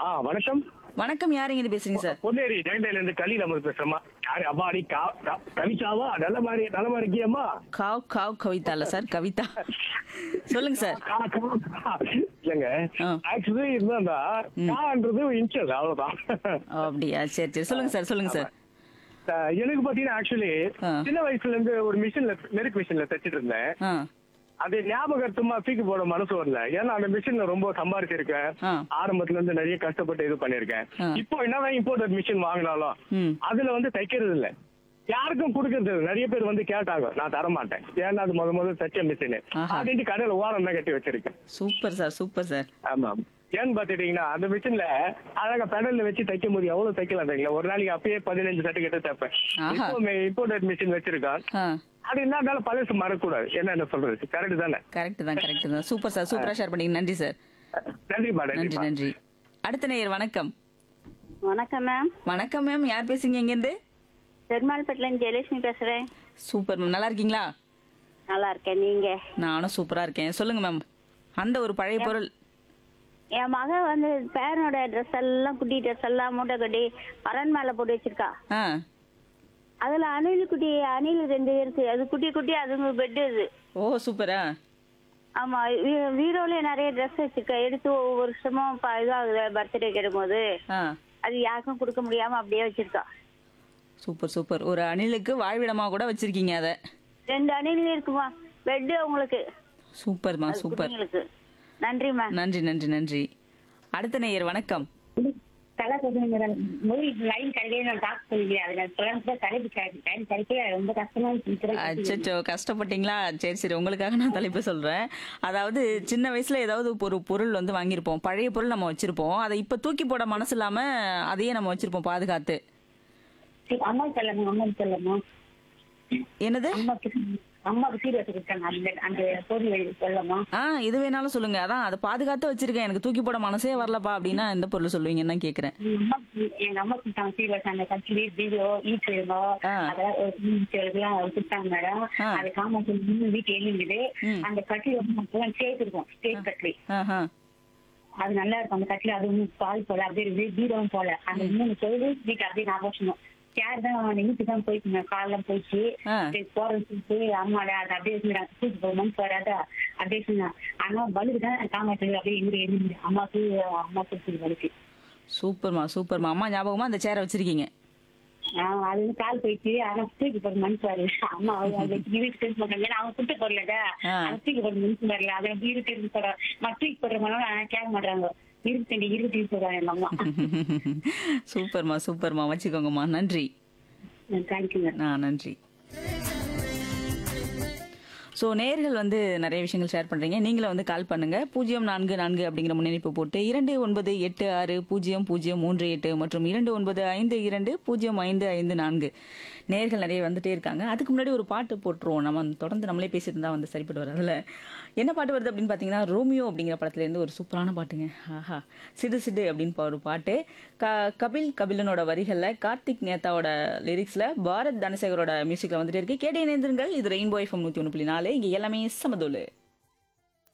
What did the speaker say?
ஆ வணக்கம் வணக்கம் யாருங்க இது பேசுறீங்க சார் பொன்னேரி ஜெயண்டேல இருந்து கலியில் அமர் பேசுறமா யாரு அம்மாடி கா கா- கவிதாவா நல்ல மாதிரி நல்ல மாதிரி இருக்கியம்மா காவ் காவ் கவிதா இல்ல சார் கவிதா சொல்லுங்க சார் கா, கா, கா. இல்லைங்க ஆ. ஆக்சுவலி இருந்தா கான்றது இன்ச்சல் அவ்வளவுதான் அப்படியா சரி சரி சொல்லுங்க சார் சொல்லுங்க சார் அஹ் எனக்கு பாத்தீங்கன்னா ஆக்சுவலி ஆ. சின்ன வயசுல இருந்து ஒரு மிஷின்ல மெருக் மிஷின்ல தச்சிட்டு இருந்தேன் ஆ அது ஞாபகத்துமா தூக்கி போட மனசு வரல ஏன்னா அந்த மிஷின்ல ரொம்ப சம்பாதிச்சிருக்கேன் ஆ. ஆரம்பத்துல இருந்து நிறைய கஷ்டப்பட்டு இது பண்ணிருக்கேன் ஆ. இப்போ என்னதான் இம்போர்ட்டட் மிஷின் வாங்கினாலும் ம் அதுல வந்து தைக்கிறது இல்ல யாருக்கும் கொடுக்கறது இல்ல நிறைய பேர் வந்து கேட்டாங்க நான் தர மாட்டேன் ஏன்னா அது முத முதல்ல தச்ச மிஷின் ஆஹா. அப்படின்ட்டு கடையில ஓரம் தான் கட்டி வச்சிருக்கேன் சூப்பர் சார் சூப்பர் சார் ஆமா ஏன்னு பாத்துட்டீங்கன்னா அந்த மிஷின்ல அழகா பெடல்ல வச்சு தைக்க முடியும் எவ்வளவு தைக்கலாம் தெரியுங்களா ஒரு நாளைக்கு அப்பயே பதினஞ்சு சட்டு கிட்ட தைப்பேன் ஆஹா. இப்போ இம்போர்ட்டட் மிஷின் வச்சிருக்கான் ஆ அது என்ன பழசு மறக்கூடாது என்ன என்ன சொல்றது கரெக்ட் தானே கரெக்ட் தான் கரெக்ட் தான் சூப்பர் சார் சூப்பரா ஷேர் பண்ணீங்க நன்றி சார் நன்றி மேடம் நன்றி நன்றி அடுத்த நேயர் வணக்கம் வணக்கம் மேம் வணக்கம் மேம் யார் பேசுறீங்க இங்கேருந்து பெருமாள்பேட்டிலேருந்து ஜெயலட்சுமி பேசுறேன் சூப்பர் மேம் நல்லா இருக்கீங்களா நல்லா இருக்கேன் நீங்க நானும் சூப்பரா இருக்கேன் சொல்லுங்க மேம் அந்த ஒரு பழைய பொருள் என் மக வந்து பேரனோட ட்ரெஸ் எல்லாம் குட்டி ட்ரெஸ் எல்லாம் மூட்டை கட்டி பரன் மேல போட்டு வச்சிருக்கா ஆ அதுல அணில் குட்டி அணில் ரெண்டு இருக்கு அது குட்டி குட்டி அதுங்க பெட் அது ஓ சூப்பரா ஆமா வீ- வீரோலயே நிறைய ட்ரெஸ் வச்சிருக்கா எடுத்து ஒவ்வொரு வருஷமும் ப- இதாகுது பர்த்டே கிடைக்கும்போது ஆ அது யாருக்கும் கொடுக்க முடியாம அப்படியே வச்சிருக்கா சூப்பர் சூப்பர் ஒரு அணிலுக்கு வாழ்விடமா கூட வச்சிருக்கீங்க அத ரெண்டு அணில் இருக்குமா பெட் உங்களுக்கு சூப்பர்மா அது சூப்பர் குட்டிங்களுக்கு நன்றிம்மா நன்றி நன்றி நன்றி அடுத்த நேயர் வணக்கம் தலை மேடம் மொழி லைன் கிடைக்கவே நான் டாக் சொல்லிக்கிறேன் அது நான் சொல்ல தலைப்பு டைம் கிடைக்கவே ரொம்ப கஷ்டமா இருக்கு அச்சோ கஷ்டப்பட்டீங்களா சரி சரி உங்களுக்காக நான் தலைப்பு சொல்றேன் அதாவது சின்ன வயசுல ஏதாவது ஒரு பொருள் வந்து வாங்கியிருப்போம் பழைய பொருள் நம்ம வச்சிருப்போம் அதை இப்ப தூக்கி போட மனசு இல்லாம அதையே நம்ம வச்சிருப்போம் பாதுகாத்து அம்மா சொல்லமா அம்மா சொல்லமா என்னது அம்மாக்கு அம்மாக்கு சீரியஸ் கொடுத்தாங்க அந்த அந்த பொருள் சொல்லமா ஆ இது வேணாலும் சொல்லுங்க அதான் அதை பாதுகாத்து வச்சிருக்கேன் எனக்கு தூக்கி போட மனசே வரலப்பா அப்படின்னா எந்த பொருள் சொல்லுவீங்கன்னு தான் கேக்குறேன் அம்மா எங்க அம்மா கொடுத்தாங்க சீரியஸ் அந்த கட்சி பீரோ ஈச்சோ ஆ. அதெல்லாம் ஒரு இதெல்லாம் கொடுத்தாங்க மேடம் ஆ. அது காமாட்சி மூணு வீட்டு எழுந்துது ம். அந்த கட்சி வந்து ஸ்டேஜ் இருக்கும் ஸ்டேஜ் கட்லி ஆஹா அது நல்லா இருக்கும் அந்த கட்டில அது ஒன்றும் பால் போல அப்படியே பீரோவும் போல அந்த மூணு தொழில் வீட்டு அப்படியே ஞாபகம் சேர் தான் நிமித்து தான் போயிட்டு காலெல்லாம் போயிடுச்சு ஆ. சரி, போறேன்னு சொல்லிட்டு அம்மாட அது அப்படியே சொன்னாங்க தூக்கி போகணும்னு போறாத அப்படியே சொன்னேன் ஆனா வலுக்கு தான் காமாட்டு அப்படியே எங்க எழுந்து அம்மாக்கு அம்மா கொடுத்தது வலுக்கு சூப்பர்மா சூப்பர்மா அம்மா ஞாபகமா அந்த சேரை வச்சிருக்கீங்க ஆஹ் அது வந்து கால் போயிடுச்சு ஆனா தூக்கி போட மனசு வரல அம்மா அவங்க வீட்டுக்கு எடுத்து போட்டாங்க ஏன்னா அவங்க குட்டு போடலடா ஆ. அது தூக்கி போட மனசு வரல அதை அப்படி இருக்கு இருக்கு போட மற்ற தூக்கி போடுறவங்க கேட்க மாட்டாங்க இருக்கு இருக்கு சொல்றாங்க எங்க அம்மா சூப்பர்மா சூப்பர்மா வச்சுக்கோங்கம்மா நன்றி தேங்க்யூங்க ஆ நன்றி ஸோ நேர்கள் வந்து நிறைய விஷயங்கள் ஷேர் பண்ணுறீங்க நீங்களும் வந்து கால் பண்ணுங்க பூஜ்ஜியம் நான்கு நான்கு அப்படிங்கிற முன்னணிப்பு போட்டு இரண்டு ஒன்பது எட்டு ஆறு பூஜ்ஜியம் பூஜ்ஜியம் மூன்று எட்டு மற்றும் இரண்டு ஒன்பது ஐந்து இரண்டு பூஜ்ஜியம் ஐந்து ஐந்து நான்கு நேர்கள் நிறைய வந்துட்டே இருக்காங்க அதுக்கு முன்னாடி ஒரு பாட்டு போட்டுருவோம் நம்ம வந்து தொடர்ந்து நம்மளே பேசிட்டு இருந்தா வந்து சரிப்பட்டு வரதில்ல என்ன பாட்டு வருது அப்படின்னு பார்த்தீங்கன்னா ரோமியோ அப்படிங்கிற படத்துலேருந்து ஒரு சூப்பரான பாட்டுங்க ஆஹா சிடு சிடு அப்படின்னு பா- ஒரு பாட்டு க கபில் கபிலனோட வரிகளில் கார்த்திக் நேதாவோட லிரிக்ஸில் பாரத் தனசேகரோட மியூசிக்கில் வந்துட்டு இருக்கு கேட்டே இணைந்திருங்கள் இது ரெயின்போ எஃப்எம் நூற்றி ஒன்று புள்ளி நாலு இங்கே எல்லாமே சமதோலு